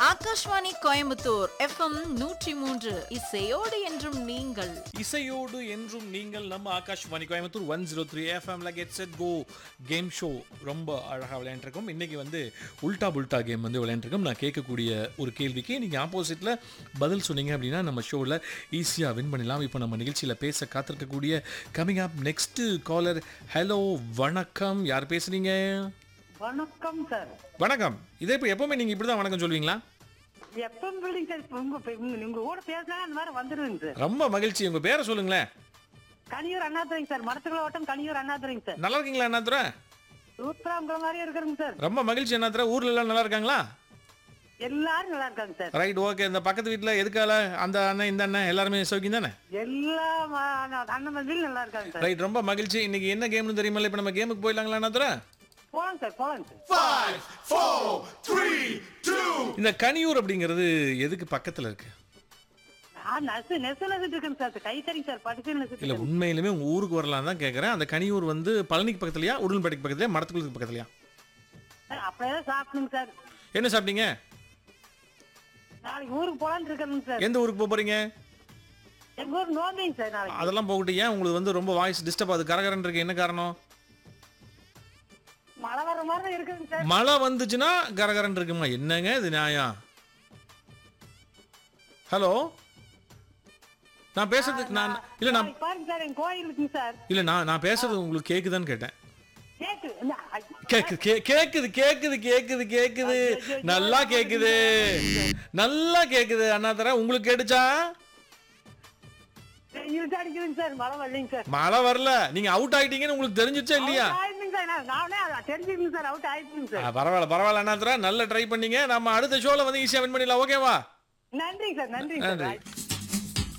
Akashvani Coimbatore FM நூற்றி மூன்று இசையோடு என்றும் நீங்கள் இசையோடு என்றும் நீங்கள் நம்ம Akashvani Coimbatore one zero three எஃப்எம்ல get set go game show ரொம்ப அழகாக விளையாண்டுருக்கோம் இன்னைக்கு வந்து உல்டா புல்டா கேம் வந்து விளையாண்டுருக்கோம் நான் கேட்கக்கூடிய ஒரு கேள்விக்கு நீங்கள் ஆப்போசிட்டில் பதில் சொன்னீங்க அப்படின்னா நம்ம ஷோவில் ஈஸியாக வின் பண்ணிடலாம் இப்போ நம்ம நிகழ்ச்சியில் பேச காத்திருக்கக்கூடிய coming up next caller hello வணக்கம் யார் பேசுறீங்க வணக்கம் சார் வணக்கம் இதே இப்போ எப்பவுமே நீங்கள் இப்படி தான் வணக்கம் சொல்வீங்களா எப்ப பில்டிங் சார் இப்ப உங்க இப்ப உங்க- உங்க கூட பேசினா அந்த மாதிரி வந்துருங்க சார் ரொம்ப மகிழ்ச்சி உங்கள் பேரை சொல்லுங்களேன் கனியூர் அண்ணாதுரைங்க சார் மடத்துக்குள்ள ஓட்டம் கனியூர் அண்ணாதுரைங்க சார் நல்லா இருக்கீங்களா அண்ணாதுரை சூப்பராங்கிற மாதிரியே இருக்கிறேங்க சார் ரொம்ப மகிழ்ச்சி அண்ணாதுரை ஊர்ல எல்லாம் நல்லா இருக்காங்களா எல்லாரும் நல்லா இருக்காங்க சார் ரைட் ஓகே இந்த பக்கத்து வீட்டில் எதுக்கால அந்த அண்ணன் இந்த அண்ணன் எல்லாருமே சௌக்கியம் தானே எல்லா ம- அண்ணன் மதிலும் நல்லா இருக்காங்க சார் ரைட் ரொம்ப மகிழ்ச்சி இன்னைக்கு என்ன கேம்னு தெரியுமா இப்போ நம்ம கேமுக்கு போயிடலாங்களா அண்ணாதுரை போலாம் சார் போலாம் சார் இந்த கனியூர் அப்படிங்கிறது எதுக்கு பக்கத்தில் இருக்கு நான் நெசு நெசு நெசிட்டு இருக்கேன் சார் கை சரிங்க சார் படிச்சு நெசிட்டு இல்லை இருக்கேன். உண்மையிலுமே உங்கள் ஊருக்கு வரலாம் தான் கேட்குறேன் அந்த கனியூர் வந்து பழனிக்கு பக்கத்துலையா உடன்பேட்டைக்கு பக்கத்துலையா மரத்துக்குளுக்கு பக்கத்துலையா சார், அப்படியே சாப்பிடுங்க சார் என்ன சாப்பிட்டீங்க நாளைக்கு ஊருக்கு போலான்னு இருக்கேங்க சார் எந்த ஊருக்கு போக போறீங்க எங்க ஊர் நோம்பிங்க சார் நாளைக்கு அதெல்லாம் போகட்டு ஏன் உங்களுக்கு வந்து ரொம்ப வாய்ஸ் டிஸ்டர்ப் ஆகுது கரகரன் இருக்கு என்ன காரணம் மழை வர மாதிரி தான் இருக்குங்க சார் மழை வந்துச்சுன்னா கரகரன் இருக்குமா என்னங்க இது நியாயம் ஹலோ நான் பேசுறதுக்கு நான் இல்லை நான் நாளைக்கு பாருங்க சார் என் கோயில் இருக்குங்க சார் இல்லை நான் நான் பேசுறது உங்களுக்கு கேக்குதான்னு கேட்டேன் கேக்கு என்ன, ஐ- கேக்கு கே- கேக்குது கேக்குது கேக்குது கேக்குது நல்லா கேக்குது நல்லா கேக்குது அண்ணா தர உங்களுக்கு கேட்டுச்சா இருட்டு அடிக்குதுங்க சார் மழை வரலைங்க சார் மழை வரல நீங்க அவுட் ஆயிட்டீங்கன்னு உங்களுக்கு தெரிஞ்சிச்சா இல்லையா Out ஆயிடுச்சுங்க சார் நான் நானே அதை தெரிஞ்சுக்கணும் சார் அவுட் ஆயிடுச்சுங்க ஆ, சார் பரவாயில்ல பரவாயில்ல அண்ணா தர நல்ல ட்ரை பண்ணீங்க நம்ம அடுத்த ஷோல வந்து ஈஸியா வின் பண்ணிடலாம் ஓகேவா நன்றிங்க சார் நன்றிங்க நன்றி சார்